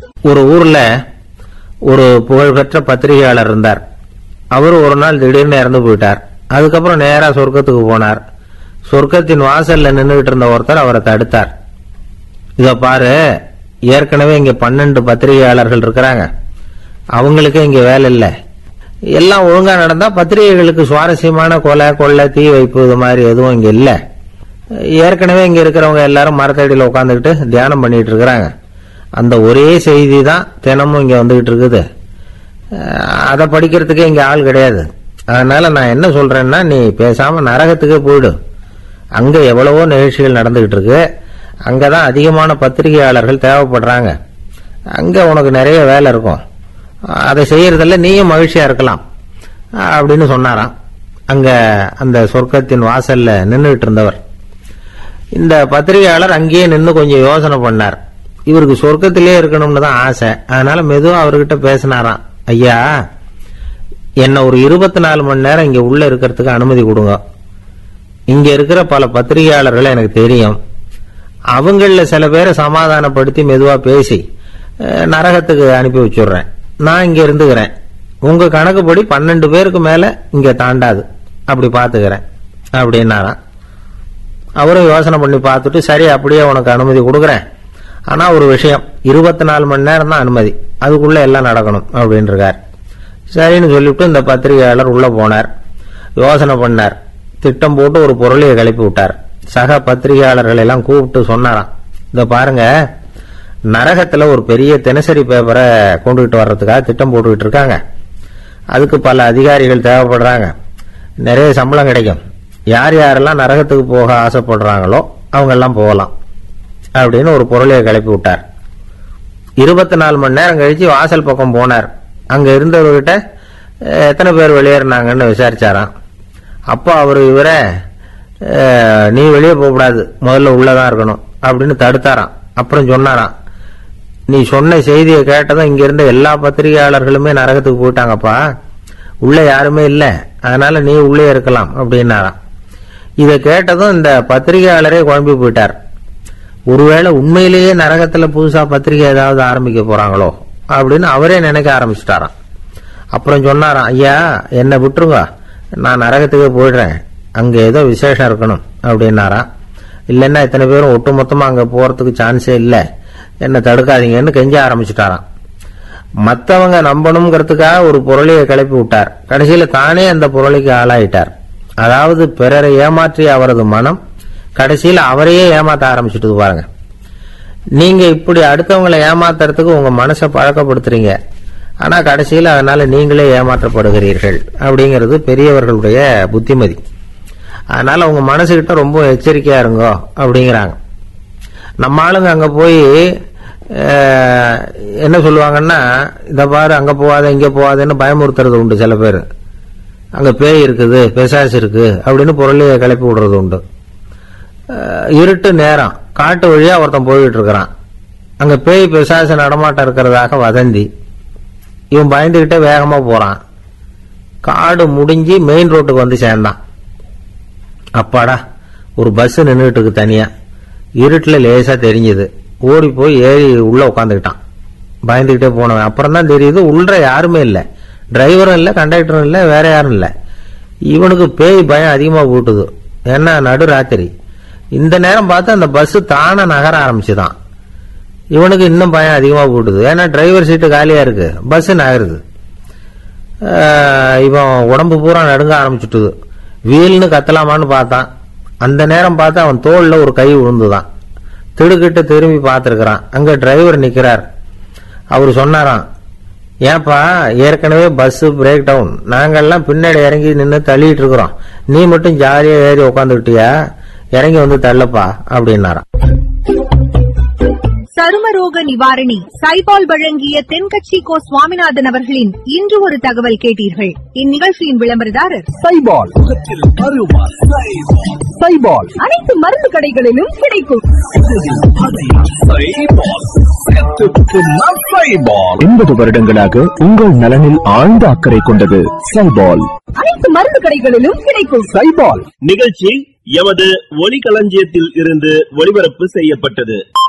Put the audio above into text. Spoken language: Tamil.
ஒரு ஊர்ல ஒரு புகழ்பெற்ற பத்திரிகையாளர் இருந்தார் அவர் ஒரு நாள் திடீர்னு இறந்து போயிட்டார் அதுக்கப்புறம் நேரா சொர்க்கத்துக்கு போனார் சொர்க்கத்தின் வாசல்ல நின்றுகிட்டு இருந்த ஒருத்தர் அவரை தடுத்தார் இத பாரு ஏற்கனவே இங்க பன்னெண்டு பத்திரிகையாளர்கள் இருக்கிறாங்க அவங்களுக்கு இங்க வேலை இல்லை எல்லாம் ஒழுங்கா நடந்தா பத்திரிகைகளுக்கு சுவாரஸ்யமான கொலை கொள்ளை தீ வைப்பு இது மாதிரி எதுவும் இங்க இல்ல ஏற்கனவே இங்க இருக்கிறவங்க எல்லாரும் மரத்தடியில உட்காந்துக்கிட்டு தியானம் பண்ணிட்டு இருக்கிறாங்க அந்த ஒரே செய்தி தான் தினமும் இங்க வந்துகிட்டு இருக்குது அஹ் அதை படிக்கிறதுக்கே இங்க ஆள் கிடையாது அதனால நான் என்ன சொல்றேன்னா நீ பேசாம நரகத்துக்கே போயிடு அங்க எவ்வளவோ நிகழ்ச்சிகள் நடந்துகிட்டு இருக்கு அங்கதான் அதிகமான பத்திரிகையாளர்கள் தேவைப்படுறாங்க அங்க உனக்கு நிறைய வேலை இருக்கும் அதை செய்யறதுல நீயும் மகிழ்ச்சியா இருக்கலாம் அப்படின்னு சொன்னாராம் அங்க அந்த சொர்க்கத்தின் வாசல்ல நின்றுட்டு இருந்தவர் இந்த பத்திரிகையாளர் அங்கேயே நின்று கொஞ்சம் யோசனை பண்ணார் இவருக்கு சொர்க்கத்திலே இருக்கணும்னு தான் ஆசை அதனால மெதுவா அவர்கிட்ட பேசினாராம் ஐயா என்ன ஒரு இருபத்தி நாலு மணி நேரம் இங்க உள்ள இருக்கிறதுக்கு அனுமதி கொடுங்க இங்க இருக்கிற பல பத்திரிகையாளர்களை எனக்கு தெரியும் அவங்கள சில பேரை சமாதானப்படுத்தி மெதுவா பேசி அஹ், நரகத்துக்கு அனுப்பி வச்சுடுறேன் நான் இங்க இருந்துக்கிறேன் உங்க கணக்குப்படி பன்னெண்டு பேருக்கு மேல இங்க தாண்டாது அப்படி பாத்துக்கிறேன் அப்படின்னாராம் அவரும் யோசனை பண்ணி பார்த்துட்டு சரி அப்படியே உனக்கு அனுமதி கொடுக்குறேன் ஆனா ஒரு விஷயம் இருபத்தி நாலு மணி நேரம் தான் அனுமதி அதுக்குள்ள எல்லாம் நடக்கணும் அப்படின்னு இருக்கார் சரின்னு சொல்லிவிட்டு இந்த பத்திரிகையாளர் உள்ள போனார் யோசனை பண்ணார் திட்டம் போட்டு ஒரு பொருளையை கிளப்பி விட்டார் சக பத்திரிகையாளர்களை எல்லாம் கூப்பிட்டு சொன்னாராம் இத பாருங்க நரகத்துல ஒரு பெரிய தினசரி பேப்பரை கொண்டுகிட்டு வர்றதுக்காக திட்டம் போட்டுக்கிட்டு இருக்காங்க அதுக்கு பல அதிகாரிகள் தேவைப்படுறாங்க நிறைய சம்பளம் கிடைக்கும் யார் யாரெல்லாம் நரகத்துக்கு போக ஆசைப்படுறாங்களோ அவங்க எல்லாம் போகலாம் அப்படின்னு ஒரு பொருளையை கிளப்பி விட்டார் இருபத்தி நாலு மணி நேரம் கழிச்சு வாசல் பக்கம் போனார் அங்க இருந்தவர்கிட்ட அஹ், எத்தனை பேர் வெளியேறினாங்கன்னு விசாரிச்சாராம் அப்போ அவர் இவரை அஹ், நீ வெளியே போகக்கூடாது முதல்ல உள்ளதான் இருக்கணும் அப்படின்னு தடுத்தாராம் அப்புறம் சொன்னாராம் நீ சொன்ன செய்தியை கேட்டதும் இங்க இருந்த எல்லா பத்திரிகையாளர்களுமே நரகத்துக்கு போயிட்டாங்கப்பா உள்ள யாருமே இல்ல அதனால நீ உள்ளே இருக்கலாம் அப்படின்னாராம் இதை கேட்டதும் இந்த பத்திரிகையாளரே குழம்பி போயிட்டார் ஒருவேளை உண்மையிலேயே நரகத்துல புதுசா பத்திரிகை ஏதாவது ஆரம்பிக்க போறாங்களோ அப்படின்னு அவரே நினைக்க ஆரம்பிச்சிட்டாராம் அப்புறம் சொன்னாராம் ஐயா என்னை விட்டுருங்க நான் நரகத்துக்கே போயிடுறேன் அங்க ஏதோ விசேஷம் இருக்கணும் அப்படின்னாராம் இல்லைன்னா இத்தனை பேரும் ஒட்டுமொத்தமா அங்க போறதுக்கு சான்ஸே இல்ல என்ன தடுக்காதீங்கன்னு கெஞ்ச ஆரம்பிச்சிட்டாராம் மத்தவங்க நம்பணுங்கிறதுக்காக ஒரு பொருளையை கிளப்பி விட்டார் கடைசியில தானே அந்த பொருளைக்கு ஆளாயிட்டார் அதாவது பிறரை ஏமாற்றிய அவரது மனம் கடைசியில அவரையே ஏமாத்த ஆரம்பிச்சுட்டு பாருங்க நீங்க இப்படி அடுத்தவங்களை ஏமாத்துறதுக்கு உங்க மனசை பழக்கப்படுத்துறீங்க ஆனா கடைசியில அதனால நீங்களே ஏமாற்றப்படுகிறீர்கள் அப்படிங்கிறது பெரியவர்களுடைய புத்திமதி அதனால உங்க மனசுகிட்ட ரொம்ப எச்சரிக்கையா இருங்கோ அப்படிங்கிறாங்க நம்ம ஆளுங்க அங்க போய் அஹ், என்ன சொல்லுவாங்கன்னா இத பாரு அங்க போகாத இங்க போகாதன்னு பயமுறுத்துறது உண்டு சில பேர் அங்க பேய் இருக்குது பிசாசு இருக்கு அப்படின்னு பொருளையை கிளப்பி விடுறது உண்டு அஹ், இருட்டு நேரம் காட்டு வழியா ஒருத்தன் போய்கிட்டு இருக்கிறான் அங்க பேய் பிசாசு நடமாட்டம் இருக்கிறதாக வதந்தி இவன் பயந்துகிட்டே வேகமா போறான் காடு முடிஞ்சு மெயின் ரோட்டுக்கு வந்து சேர்ந்தான் அப்பாடா ஒரு பஸ் நின்றுட்டு இருக்கு தனியா இருட்டுல லேசா தெரிஞ்சது ஓடி போய் ஏறி உள்ள உட்காந்துக்கிட்டான் பயந்துகிட்டே போனவன் அப்புறம் தான் தெரியுது உள்ள யாருமே இல்ல டிரைவரும் இல்ல கண்டக்டரும் இல்ல வேற யாரும் இல்ல இவனுக்கு பேய் பயம் அதிகமா போட்டுது ஏன்னா நடு ராத்திரி இந்த நேரம் பார்த்து அந்த பஸ் தானே நகர ஆரம்பிச்சுதான் இவனுக்கு இன்னும் பயம் அதிகமா போட்டுது ஏன்னா டிரைவர் சீட்டு காலியா இருக்கு பஸ் நகருது ஆஹ் இவன் உடம்பு பூரா நடுங்க ஆரம்பிச்சுட்டுது வீல்னு கத்தலாமான்னு பார்த்தான் அந்த நேரம் பார்த்து அவன் தோல்ல ஒரு கை விழுந்துதான் திடுக்கிட்டு திரும்பி பார்த்திருக்கிறான் அங்க டிரைவர் நிக்கிறார் அவர் சொன்னாராம் ஏன்பா ஏற்கனவே பஸ் பிரேக் டவுன் நாங்கெல்லாம் பின்னாடி இறங்கி நின்று தள்ளிட்டு இருக்கிறோம் நீ மட்டும் ஜாலியா ஏறி உட்காந்துக்கிட்டியா இறங்கி வந்து தள்ளப்பா அப்படின்னாராம் சருமரோக நிவாரணி சைபால் வழங்கிய தென்கட்சி கோ சுவாமிநாதன் அவர்களின் இன்று ஒரு தகவல் கேட்டீர்கள் இந்நிகழ்ச்சியின் விளம்பரதாரர் சைபால் முகத்தில் அருவா சைபால் அனைத்து மருந்து கடைகளிலும் கிடைக்கும் எண்பது வருடங்களாக உங்கள் நலனில் ஆழ்ந்த அக்கறை கொண்டது சைபால் அனைத்து மருந்து கடைகளிலும் கிடைக்கும் சைபால் நிகழ்ச்சி எமது ஒலிகளஞ்சியத்தில் இருந்து ஒளிபரப்பு செய்யப்பட்டது